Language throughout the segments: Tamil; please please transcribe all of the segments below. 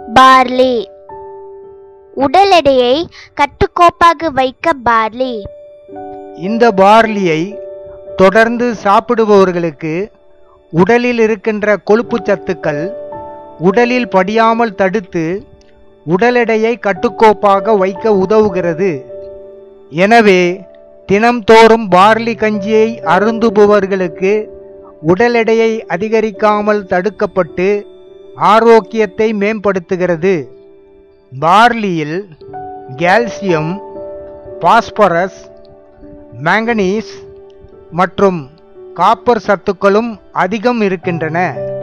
பார்லி உடல் எடையை கட்டுக்கோப்பாக வைக்க பார்லி இந்த பார்லியை தொடர்ந்து சாப்பிடுபவர்களுக்கு உடலில் இருக்கின்ற கொழுப்புச் சத்துக்கள் உடலில் படியாமல் தடுத்து உடல் எடையை கட்டுக்கோப்பாக வைக்க உதவுகிறது எனவே தினம்தோறும் பார்லி கஞ்சியை அருந்துபவர்களுக்கு உடல் எடையை அதிகரிக்காமல் தடுக்கப்பட்டு ஆரோக்கியத்தை மேம்படுத்துகிறது பார்லியில் கால்சியம் பாஸ்பரஸ் மேங்கனீஸ் மற்றும் காப்பர் சத்துக்களும் அதிகம் இருக்கின்றன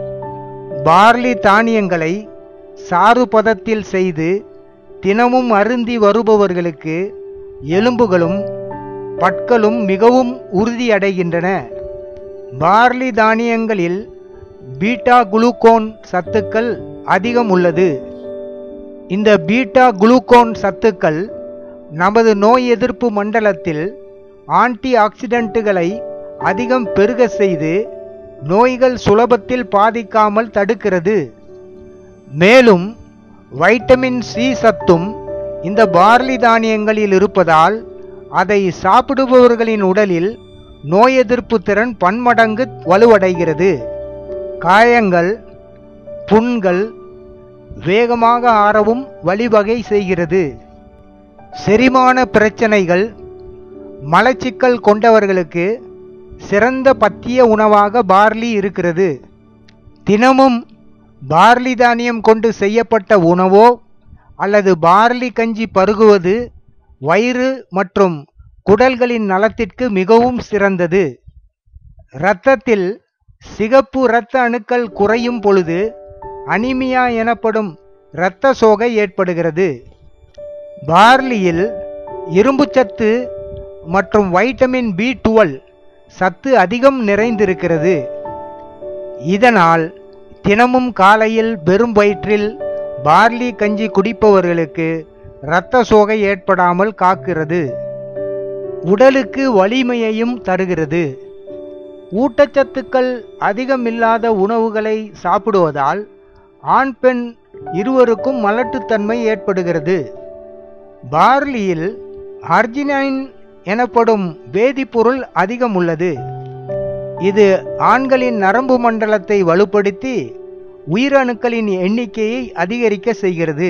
பார்லி தானியங்களை சாறு பதத்தில் செய்து தினமும் அருந்தி வருபவர்களுக்கு எலும்புகளும் பற்களும் மிகவும் உறுதியடைகின்றன பார்லி தானியங்களில் பீட்டா குளுக்கோன் சத்துக்கள் அதிகம் உள்ளது இந்த பீட்டா குளுக்கோன் சத்துக்கள் நமது நோய் எதிர்ப்பு மண்டலத்தில் ஆன்டி ஆக்சிடென்ட்டுகளை அதிகம் பெருக செய்து நோய்கள் சுலபத்தில் பாதிக்காமல் தடுக்கிறது மேலும் வைட்டமின் சி சத்தும் இந்த பார்லி தானியங்களில் இருப்பதால் அதை சாப்பிடுபவர்களின் உடலில் நோய் எதிர்ப்பு திறன் பன்மடங்கு வலுவடைகிறது காயங்கள் புண்கள் வேகமாக ஆறவும் வழிவகை செய்கிறது செரிமான பிரச்சனைகள் மலச்சிக்கல் கொண்டவர்களுக்கு சிறந்த பத்திய உணவாக பார்லி இருக்கிறது தினமும் பார்லி தானியம் கொண்டு செய்யப்பட்ட உணவோ அல்லது பார்லி கஞ்சி பருகுவது வயிறு மற்றும் குடல்களின் நலத்திற்கு மிகவும் சிறந்தது இரத்தத்தில் சிகப்பு இரத்த அணுக்கள் குறையும் பொழுது அனிமியா எனப்படும் இரத்த சோகை ஏற்படுகிறது பார்லியில் இரும்புச்சத்து மற்றும் வைட்டமின் பி டுவெல் சத்து அதிகம் நிறைந்திருக்கிறது இதனால் தினமும் காலையில் வெறும் வயிற்றில் பார்லி கஞ்சி குடிப்பவர்களுக்கு இரத்த சோகை ஏற்படாமல் காக்கிறது உடலுக்கு வலிமையையும் தருகிறது ஊட்டச்சத்துக்கள் அதிகமில்லாத உணவுகளை சாப்பிடுவதால் ஆண் பெண் இருவருக்கும் மலட்டுத்தன்மை ஏற்படுகிறது பார்லியில் அர்ஜினைன் எனப்படும் வேதிப்பொருள் அதிகம் உள்ளது இது ஆண்களின் நரம்பு மண்டலத்தை வலுப்படுத்தி உயிரணுக்களின் எண்ணிக்கையை அதிகரிக்க செய்கிறது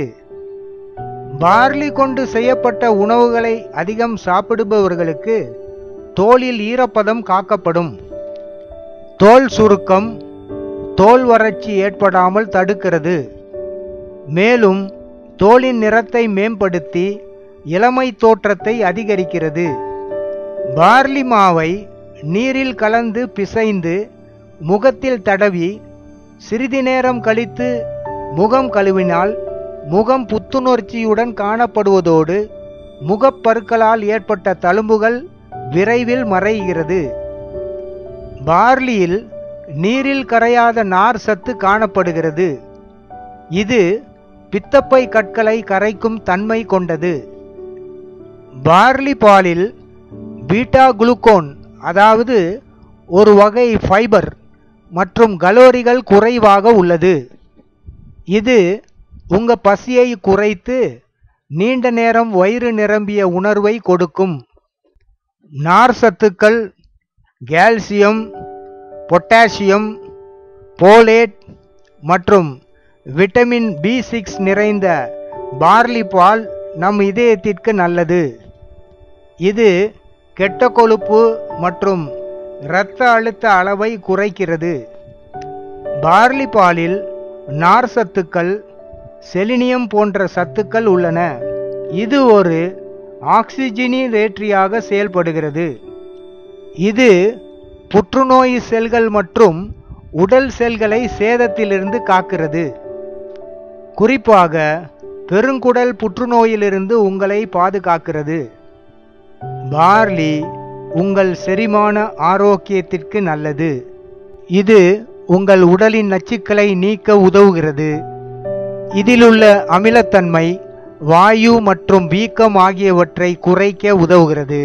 பார்லி கொண்டு செய்யப்பட்ட உணவுகளை அதிகம் சாப்பிடுபவர்களுக்கு தோலில் ஈரப்பதம் காக்கப்படும் தோல் சுருக்கம் தோல் வறட்சி ஏற்படாமல் தடுக்கிறது மேலும் தோலின் நிறத்தை மேம்படுத்தி இளமை தோற்றத்தை அதிகரிக்கிறது பார்லி மாவை நீரில் கலந்து பிசைந்து முகத்தில் தடவி சிறிது நேரம் கழித்து முகம் கழுவினால் முகம் புத்துணர்ச்சியுடன் காணப்படுவதோடு முகப்பருக்களால் ஏற்பட்ட தழும்புகள் விரைவில் மறைகிறது பார்லியில் நீரில் கரையாத நார் சத்து காணப்படுகிறது இது பித்தப்பை கற்களை கரைக்கும் தன்மை கொண்டது பார்லி பாலில் பீட்டா குளுக்கோன் அதாவது ஒரு வகை ஃபைபர் மற்றும் கலோரிகள் குறைவாக உள்ளது இது உங்க பசியை குறைத்து நீண்ட நேரம் வயிறு நிரம்பிய உணர்வை கொடுக்கும் நார் சத்துக்கள் கால்சியம் பொட்டாசியம் போலேட் மற்றும் விட்டமின் பி சிக்ஸ் நிறைந்த பார்லி பால் நம் இதயத்திற்கு நல்லது இது கெட்ட கொழுப்பு மற்றும் இரத்த அழுத்த அளவை குறைக்கிறது பார்லி பாலில் நார் சத்துக்கள் செலினியம் போன்ற சத்துக்கள் உள்ளன இது ஒரு ஆக்சிஜனேற்றியாக செயல்படுகிறது இது புற்றுநோய் செல்கள் மற்றும் உடல் செல்களை சேதத்திலிருந்து காக்கிறது குறிப்பாக பெருங்குடல் புற்றுநோயிலிருந்து உங்களை பாதுகாக்கிறது பார்லி உங்கள் செரிமான ஆரோக்கியத்திற்கு நல்லது இது உங்கள் உடலின் நச்சுக்களை நீக்க உதவுகிறது இதிலுள்ள அமிலத்தன்மை வாயு மற்றும் வீக்கம் ஆகியவற்றை குறைக்க உதவுகிறது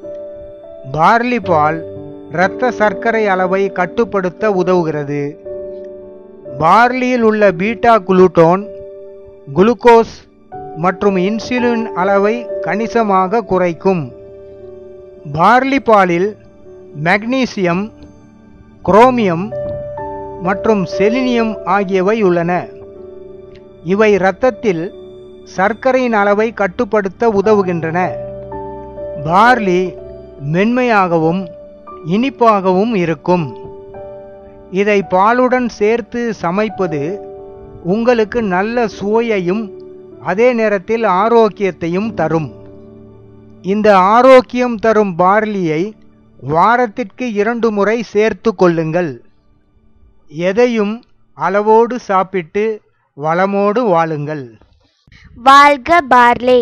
பார்லி பால் இரத்த சர்க்கரை அளவை கட்டுப்படுத்த உதவுகிறது பார்லியில் உள்ள பீட்டா குளுட்டோன் குளுக்கோஸ் மற்றும் இன்சுலின் அளவை கணிசமாக குறைக்கும் பார்லி பாலில் மெக்னீசியம் குரோமியம் மற்றும் செலினியம் ஆகியவை உள்ளன இவை இரத்தத்தில் சர்க்கரையின் அளவை கட்டுப்படுத்த உதவுகின்றன பார்லி மென்மையாகவும் இனிப்பாகவும் இருக்கும் இதை பாலுடன் சேர்த்து சமைப்பது உங்களுக்கு நல்ல சுவையையும் அதே நேரத்தில் ஆரோக்கியத்தையும் தரும் இந்த ஆரோக்கியம் தரும் பார்லியை வாரத்திற்கு இரண்டு முறை சேர்த்து கொள்ளுங்கள் எதையும் அளவோடு சாப்பிட்டு வளமோடு வாழுங்கள் வாழ்க பார்லே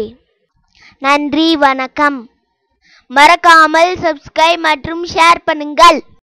நன்றி வணக்கம் மறக்காமல் சப்ஸ்கிரைப் மற்றும் ஷேர் பண்ணுங்கள்